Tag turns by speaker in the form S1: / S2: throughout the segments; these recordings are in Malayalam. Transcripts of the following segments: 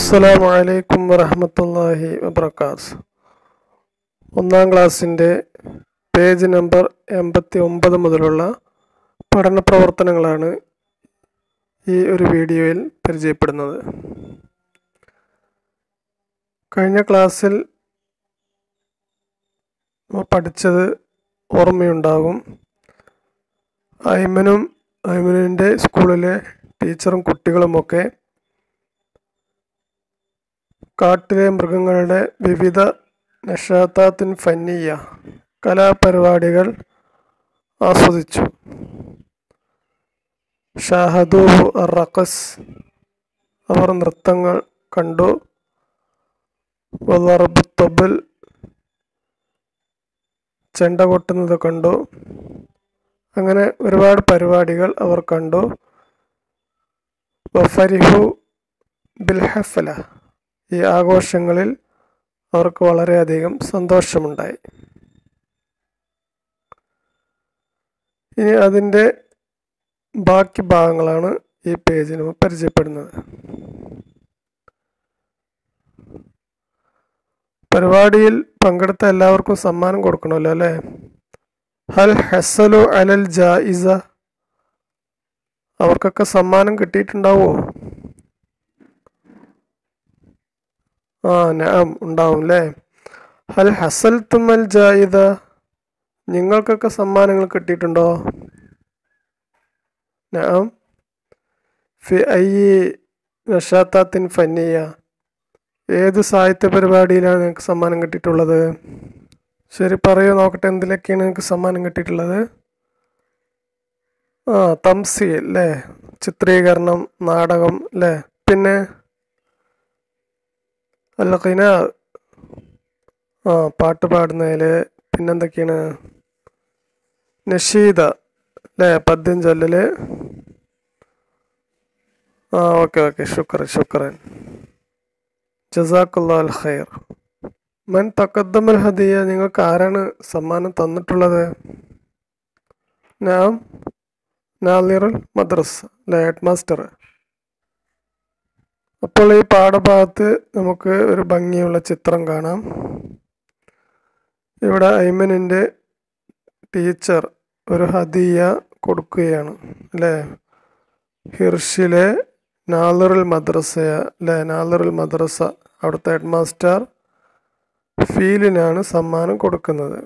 S1: അസ്സലാമു അലൈക്കും വറഹമത്തല്ലാഹി വബർക്കാത്ത് ഒന്നാം ക്ലാസ്സിൻ്റെ പേജ് നമ്പർ എൺപത്തി ഒമ്പത് മുതലുള്ള പഠന പ്രവർത്തനങ്ങളാണ് ഈ ഒരു വീഡിയോയിൽ പരിചയപ്പെടുന്നത് കഴിഞ്ഞ ക്ലാസ്സിൽ നമ്മൾ പഠിച്ചത് ഓർമ്മയുണ്ടാകും ഐമനും ഐമനുവിൻ്റെ സ്കൂളിലെ ടീച്ചറും കുട്ടികളുമൊക്കെ കാട്ടിലെ മൃഗങ്ങളുടെ വിവിധ നഷാത്താത്തിൻ ഫന്നിയ കലാപരിപാടികൾ ആസ്വദിച്ചു ഷാഹദൂബു റഖസ് അവർ നൃത്തങ്ങൾ കണ്ടു വലർബുത്തബിൽ ചെണ്ട കൊട്ടുന്നത് കണ്ടു അങ്ങനെ ഒരുപാട് പരിപാടികൾ അവർ കണ്ടു വഫരിഹു ബിൽഹഫല ഈ ആഘോഷങ്ങളിൽ അവർക്ക് വളരെയധികം സന്തോഷമുണ്ടായി ഇനി അതിൻ്റെ ബാക്കി ഭാഗങ്ങളാണ് ഈ പേജിൽ നമ്മൾ പരിചയപ്പെടുന്നത് പരിപാടിയിൽ പങ്കെടുത്ത എല്ലാവർക്കും സമ്മാനം കൊടുക്കണമല്ലോ അല്ലേ ഹൽ ഹസലു അലൽ ജായിസ അവർക്കൊക്കെ സമ്മാനം കിട്ടിയിട്ടുണ്ടാവോ ആ നാം ഉണ്ടാവും അല്ലേ ഹൽ ഹസൽ തുമ്മൽ ജായിദ നിങ്ങൾക്കൊക്കെ സമ്മാനങ്ങൾ കിട്ടിയിട്ടുണ്ടോ നാം ഫി ഐ നഷാത്താത്തിൻ ഫന്നിയ ഏത് സാഹിത്യ പരിപാടിയിലാണ് നിങ്ങൾക്ക് സമ്മാനം കിട്ടിയിട്ടുള്ളത് ശരി പറയൂ നോക്കട്ടെ എന്തിലൊക്കെയാണ് നിങ്ങൾക്ക് സമ്മാനം കിട്ടിയിട്ടുള്ളത് ആ തംസി അല്ലേ ചിത്രീകരണം നാടകം അല്ലേ പിന്നെ അല്ലഖിന ആ പാട്ട് പാടുന്നതിൽ പിന്നെന്തൊക്കെയാണ് നഷീദ അല്ലേ പദ്യം ചൊല്ലല് ആ ഓക്കെ ഓക്കെ ശുക്രൻ ശുക്രൻ ജസാഖുല്ലാ അൽ ഖൈർ മൻ തക്കദ്ദമൽ ഹദിയ നിങ്ങൾക്ക് ആരാണ് സമ്മാനം തന്നിട്ടുള്ളത് നാം നാലിറുൽ മദ്രസ് അല്ലെ ഹെഡ് മാസ്റ്റർ അപ്പോൾ ഈ പാഠഭാഗത്ത് നമുക്ക് ഒരു ഭംഗിയുള്ള ചിത്രം കാണാം ഇവിടെ ഐമനിൻ്റെ ടീച്ചർ ഒരു ഹദിയ കൊടുക്കുകയാണ് അല്ലേ ഹിർഷിലെ നാലറുൽ മദ്രസ അല്ലേ നാലറുൽ മദ്രസ അവിടുത്തെ ഹെഡ് മാസ്റ്റർ ഫീലിനാണ് സമ്മാനം കൊടുക്കുന്നത്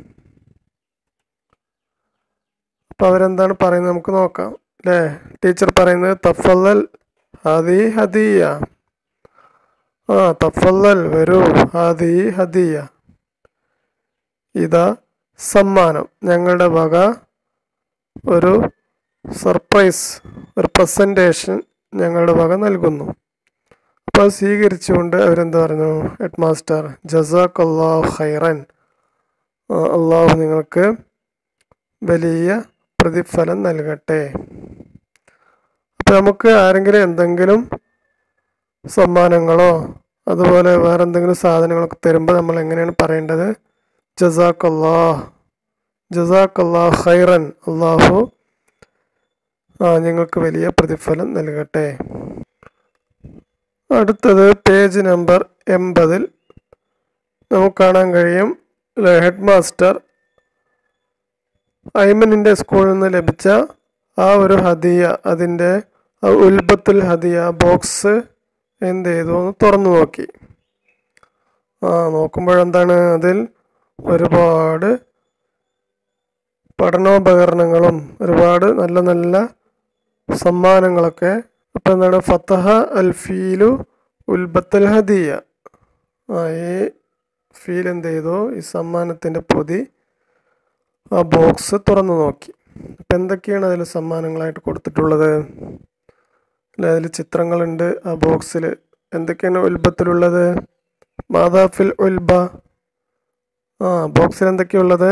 S1: അപ്പോൾ അവരെന്താണ് പറയുന്നത് നമുക്ക് നോക്കാം അല്ലേ ടീച്ചർ പറയുന്നത് തഫല്ലൽ ഹദി ഹദിയ ആ തഫല്ലൽ വരൂ ഹദി ഹദിയ ഇതാ സമ്മാനം ഞങ്ങളുടെ വക ഒരു സർപ്രൈസ് ഒരു പ്രസൻറ്റേഷൻ ഞങ്ങളുടെ വക നൽകുന്നു അപ്പോൾ സ്വീകരിച്ചുകൊണ്ട് അവരെന്ത് പറഞ്ഞു ഹെഡ് മാസ്റ്റർ ജസാഖ് അള്ളാഹു ഖൈറൻ അള്ളാഹു നിങ്ങൾക്ക് വലിയ പ്രതിഫലം നൽകട്ടെ അപ്പോൾ നമുക്ക് ആരെങ്കിലും എന്തെങ്കിലും സമ്മാനങ്ങളോ അതുപോലെ വേറെ എന്തെങ്കിലും സാധനങ്ങളൊക്കെ തരുമ്പോൾ നമ്മൾ എങ്ങനെയാണ് പറയേണ്ടത് ജസാഖ് അള്ളാഹ് ജസാഖ് അള്ളാഹ് ഖൈറൻ അള്ളാഹു ആ ഞങ്ങൾക്ക് വലിയ പ്രതിഫലം നൽകട്ടെ അടുത്തത് പേജ് നമ്പർ എൺപതിൽ നമുക്ക് കാണാൻ കഴിയും ഹെഡ് മാസ്റ്റർ ഐമനിൻ്റെ സ്കൂളിൽ നിന്ന് ലഭിച്ച ആ ഒരു ഹദിയ അതിൻ്റെ ഉൽബത്തുൽ ഹദിയ ബോക്സ് എന്ത് ചെയ്തു ഒന്ന് തുറന്നു നോക്കി ആ നോക്കുമ്പോഴെന്താണ് അതിൽ ഒരുപാട് പഠനോപകരണങ്ങളും ഒരുപാട് നല്ല നല്ല സമ്മാനങ്ങളൊക്കെ അപ്പം എന്താണ് ഫത്തഹ അൽ ഫീലു ഉൽബത്തൽ ഹദിയ ആ ഈ ഫീൽ എന്ത് ചെയ്തു ഈ സമ്മാനത്തിൻ്റെ പൊതി ആ ബോക്സ് തുറന്നു നോക്കി അപ്പം എന്തൊക്കെയാണ് അതിൽ സമ്മാനങ്ങളായിട്ട് കൊടുത്തിട്ടുള്ളത് അല്ലെ അതിൽ ചിത്രങ്ങളുണ്ട് ആ ബോക്സിൽ എന്തൊക്കെയാണ് ഉൽബത്തിലുള്ളത് മാതാഫിൽ ഉൽബ ആ ബോക്സിൽ എന്തൊക്കെയുള്ളത്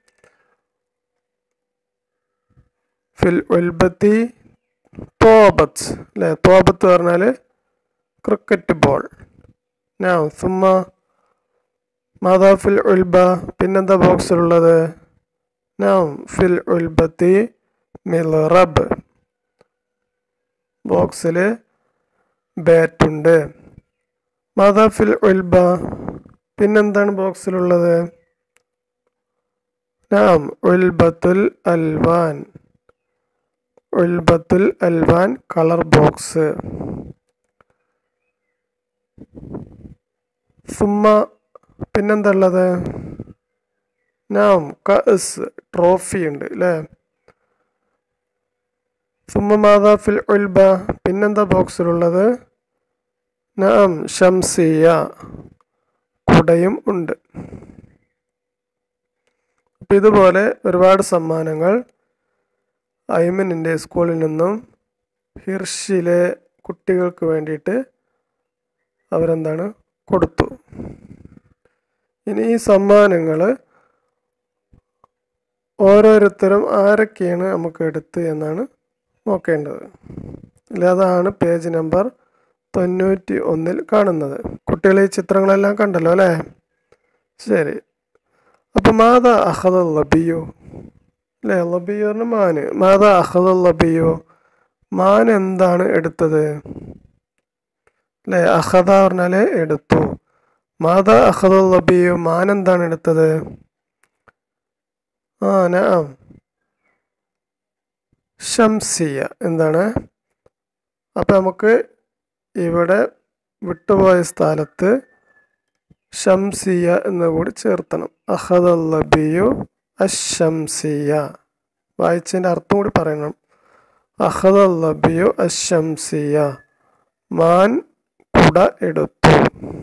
S1: ഫിൽ ഉൽബത്തി തോബത്ത് അല്ലേ തോബത്ത് പറഞ്ഞാൽ ക്രിക്കറ്റ് ബോൾ ഞാൻ സുമ്മ മാതാഫിൽ ഉൽബ പിന്നെന്താ ബോക്സിലുള്ളത് നാം ഫിൽ ഉൽബത്തി മിൽറബ് ബോക്സിൽ ബാറ്റുണ്ട് മാതാഫിൽ ഉൽബ പിന്നെന്താണ് ബോക്സിലുള്ളത് നാം ഉൽബത്തുൽ അൽവാൻ ഉൽബത്തുൽ അൽവാൻ കളർ ബോക്സ് സുമ്മ പിന്നെന്താ ഉള്ളത് നാം കസ് ട്രോഫി ഉണ്ട് അല്ലേ സുമ്മ മാതാഫിൽ ഉൽബ പിന്നെന്താ ബോക്സിലുള്ളത് നാം ഷംസിയ കുടയും ഉണ്ട് അപ്പം ഇതുപോലെ ഒരുപാട് സമ്മാനങ്ങൾ ഐമനിൻ്റെ സ്കൂളിൽ നിന്നും ഹിർഷിലെ കുട്ടികൾക്ക് വേണ്ടിയിട്ട് അവരെന്താണ് കൊടുത്തു ഇനി ഈ സമ്മാനങ്ങൾ ഓരോരുത്തരും ആരൊക്കെയാണ് നമുക്ക് എടുത്ത് എന്നാണ് നോക്കേണ്ടത് അല്ലെ അതാണ് പേജ് നമ്പർ തൊണ്ണൂറ്റി ഒന്നിൽ കാണുന്നത് കുട്ടികൾ ഈ ചിത്രങ്ങളെല്ലാം കണ്ടല്ലോ അല്ലേ ശരി അപ്പം മാതാ അഹദ ലബിയോ അല്ലേ ലബിയോ പറഞ്ഞ മാന് മാതാ അഹദ ലബിയോ മാൻ എന്താണ് എടുത്തത് അല്ലേ അഹദ പറഞ്ഞാൽ എടുത്തു മാതാ അഹദ ലബിയോ മാൻ എന്താണ് എടുത്തത് ആ നാം ഷംസിയ എന്താണ് അപ്പം നമുക്ക് ഇവിടെ വിട്ടുപോയ സ്ഥലത്ത് ഷംസിയ എന്ന് കൂടി ചേർത്തണം അഹദല്ലബിയു അഷംസിയ വായിച്ചതിൻ്റെ അർത്ഥം കൂടി പറയണം അഹദല്ലബിയു അഷംസിയ മാൻ കുട എടുത്തു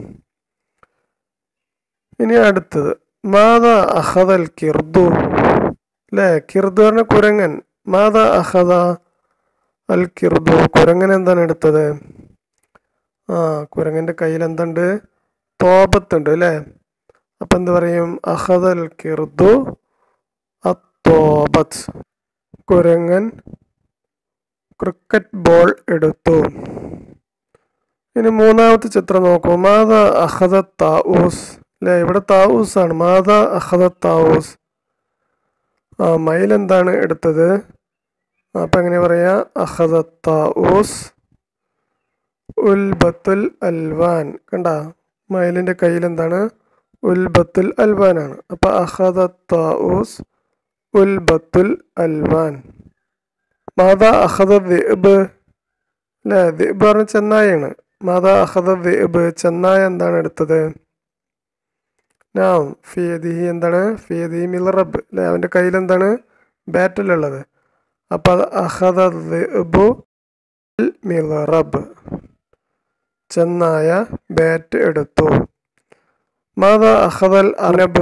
S1: ഇനി അടുത്തത് മാതാ അഹദൽ കിർദു അല്ലേ കിർദു പറഞ്ഞ കുരങ്ങൻ മാതാ അഹദ അൽ കിർദു കുരങ്ങൻ എന്താണ് എടുത്തത് ആ കുരങ്ങൻ്റെ കയ്യിൽ എന്തുണ്ട് തോപത്തുണ്ട് അല്ലേ അപ്പം എന്ത് പറയും അഹദൽ കിർദു അത്തോബത്ത് കുരങ്ങൻ ക്രിക്കറ്റ് ബോൾ എടുത്തു ഇനി മൂന്നാമത്തെ ചിത്രം നോക്കൂ മാതാ അഹദ താവൂസ് അല്ലേ ഇവിടെ താവൂസ് ആണ് മാതാ അഹദ താവൂസ് ആ മയിൽ എന്താണ് എടുത്തത് അപ്പം എങ്ങനെ പറയാ അഹദ താവൂസ് ഉൽബത്തുൽ അൽവാൻ കണ്ട മയിലിൻ്റെ കയ്യിൽ എന്താണ് ഉൽബത്തുൽ അൽവാനാണ് അപ്പം അഹദ താവൂസ് ഉൽബത്തുൽ അൽവാൻ മാതാ അഹദ ദിബ് അല്ലേ ദിബ് പറഞ്ഞ ചെന്നായാണ് മാതാ അഹദ ദിബ് ചെന്നായ എന്താണ് എടുത്തത് നാം ഫിയദിഹി എന്താണ് ഫിയദി മിലറബ് അല്ലേ അവൻ്റെ കയ്യിൽ എന്താണ് ബാറ്റിലുള്ളത് അപ്പം അത് അഹദ ദിബു മിലറബ് ചെന്നായ ബാറ്റ് എടുത്തു മാതാ അഹദൽ അർനബ്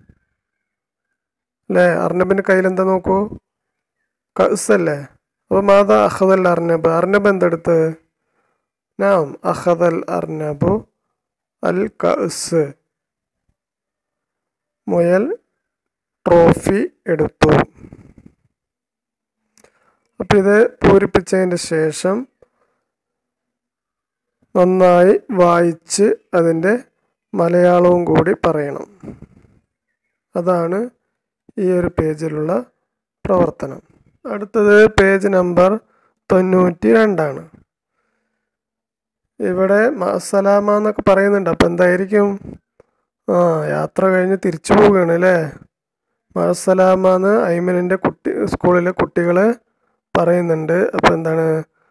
S1: അല്ലേ അർനബിൻ്റെ കയ്യിൽ എന്താ നോക്കൂ കസ് അല്ലേ അപ്പോൾ മാതാ അഹദൽ അർനബ് അർനബ് എന്തെടുത്ത് നാം അഹദൽ അർനബു അൽ കസ് മുയൽ ട്രോഫി എടുത്തു അപ്പം ഇത് പൂരിപ്പിച്ചതിൻ്റെ ശേഷം നന്നായി വായിച്ച് അതിൻ്റെ മലയാളവും കൂടി പറയണം അതാണ് ഈ ഒരു പേജിലുള്ള പ്രവർത്തനം അടുത്തത് പേജ് നമ്പർ തൊണ്ണൂറ്റി രണ്ടാണ് ഇവിടെ മസലാമ എന്നൊക്കെ പറയുന്നുണ്ട് അപ്പം എന്തായിരിക്കും ആ യാത്ര കഴിഞ്ഞ് തിരിച്ചു പോവുകയാണ് അല്ലേ മസലാമ എന്ന് ഐമനിൻ്റെ കുട്ടി സ്കൂളിലെ കുട്ടികൾ പറയുന്നുണ്ട് അപ്പം എന്താണ്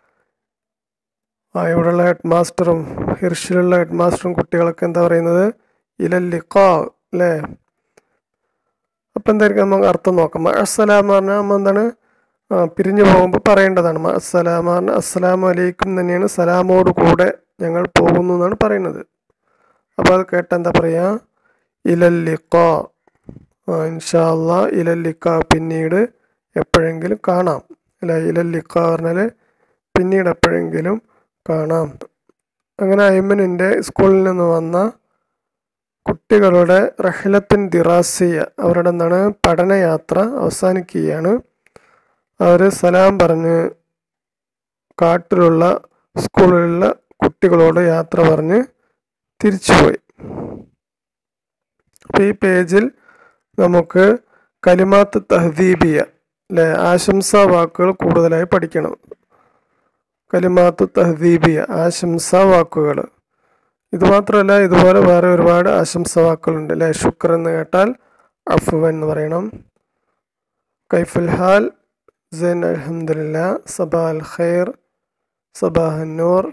S1: ആ ഇവിടെയുള്ള ഹെഡ് മാസ്റ്ററും ഹിർഷിലുള്ള ഹെഡ് മാസ്റ്ററും കുട്ടികളൊക്കെ എന്താ പറയുന്നത് ഇലല്ലിക്കോ അല്ലേ അപ്പം എന്തായിരിക്കും നമുക്ക് അർത്ഥം നോക്കാം അസ്സലാം പറഞ്ഞാൽ നമ്മൾ എന്താണ് ആ, പിരിഞ്ഞു പോകുമ്പോൾ പറയേണ്ടതാണ് അസ്സലാം പറഞ്ഞാൽ അസ്സലാമു അലൈക്കും തന്നെയാണ് സലാമോട് കൂടെ ഞങ്ങൾ പോകുന്നു എന്നാണ് പറയുന്നത് അപ്പോൾ അത് കേട്ട എന്താ പറയുക ഇലല്ലിക്കോ ആ ഇൻഷാല്ല ഇലല്ലിക്ക പിന്നീട് എപ്പോഴെങ്കിലും കാണാം അല്ല ഇലല്ലിക്ക പറഞ്ഞാൽ പിന്നീട് എപ്പോഴെങ്കിലും കാണാം അങ്ങനെ അയ്മനിൻ്റെ സ്കൂളിൽ നിന്ന് വന്ന കുട്ടികളുടെ റഹ്ലത്തിൻ ദിറാസിയ അവരുടെ എന്താണ് പഠനയാത്ര അവസാനിക്കുകയാണ് അവർ സലാം പറഞ്ഞ് കാട്ടിലുള്ള സ്കൂളിലുള്ള കുട്ടികളോട് യാത്ര പറഞ്ഞ് തിരിച്ചുപോയി അപ്പോൾ ഈ പേജിൽ നമുക്ക് കലിമാത്ത് തഹദീബിയ അല്ലെ ആശംസാ വാക്കുകൾ കൂടുതലായി പഠിക്കണം കലിമാത്ത് തഹദീബിയ ആശംസാ വാക്കുകൾ ഇത് മാത്രമല്ല ഇതുപോലെ വേറെ ഒരുപാട് ആശംസ വാക്കുകളുണ്ട് അല്ലേ ശുക്ർ എന്ന് കേട്ടാൽ അഫുവൻ എന്ന് പറയണം കൈഫുൽ ഹാൽ സൈൻ അലഹമില്ല സബാൽ ഖൈർ സബാഹ് നൂർ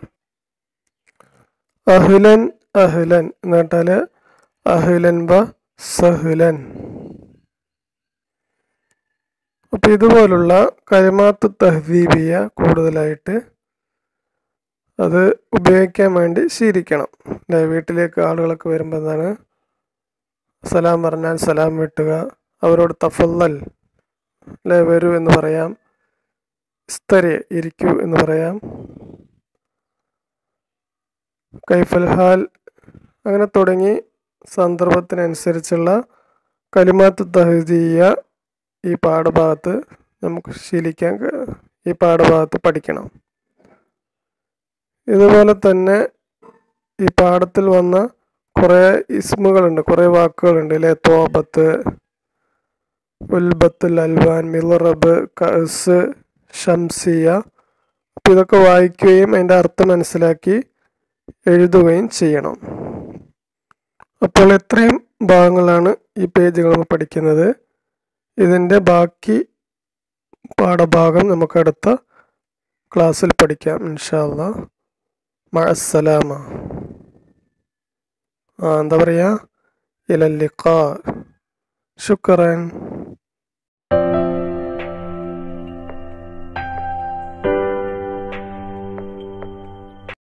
S1: അഹ്ലൻ അഹ്ലൻ എന്ന് കേട്ടാൽ അഹ്ലൻ ബ സഹ്ലൻ അപ്പം ഇതുപോലുള്ള കൈമാത്ത് തഹദീബിയ കൂടുതലായിട്ട് അത് ഉപയോഗിക്കാൻ വേണ്ടി ശീലിക്കണം അല്ലേ വീട്ടിലേക്ക് ആളുകളൊക്കെ വരുമ്പോൾ എന്താണ് സലാം പറഞ്ഞാൽ സലാം വെട്ടുക അവരോട് തഫല്ലൽ അല്ലേ വരൂ എന്ന് പറയാം സ്തരെ ഇരിക്കൂ എന്ന് പറയാം കൈഫൽ ഹാൽ അങ്ങനെ തുടങ്ങി സന്ദർഭത്തിനനുസരിച്ചുള്ള കലിമാത്ത് തഹദീയ ഈ പാഠഭാഗത്ത് നമുക്ക് ശീലിക്കാൻ ക- ഈ പാഠഭാഗത്ത് പഠിക്കണം ഇതുപോലെ തന്നെ ഈ പാഠത്തിൽ വന്ന കുറേ ഇസ്മുകളുണ്ട് കുറേ വാക്കുകളുണ്ട് അല്ലേ തോബത്ത് ഉൽബത്തുൽ അൽവാൻ മിലറബ് കസ് ഷംസിയ അപ്പോൾ ഇതൊക്കെ വായിക്കുകയും അതിൻ്റെ അർത്ഥം മനസ്സിലാക്കി എഴുതുകയും ചെയ്യണം അപ്പോൾ എത്രയും ഭാഗങ്ങളാണ് ഈ പേജുകൾ നമ്മൾ പഠിക്കുന്നത് ഇതിൻ്റെ ബാക്കി പാഠഭാഗം നമുക്ക് അടുത്ത ക്ലാസ്സിൽ പഠിക്കാം ഇൻഷാല്ല മഅസ്സലാമ ആ എന്താ പറയുക ഇലല്ലിഖാ ശുക്രൻ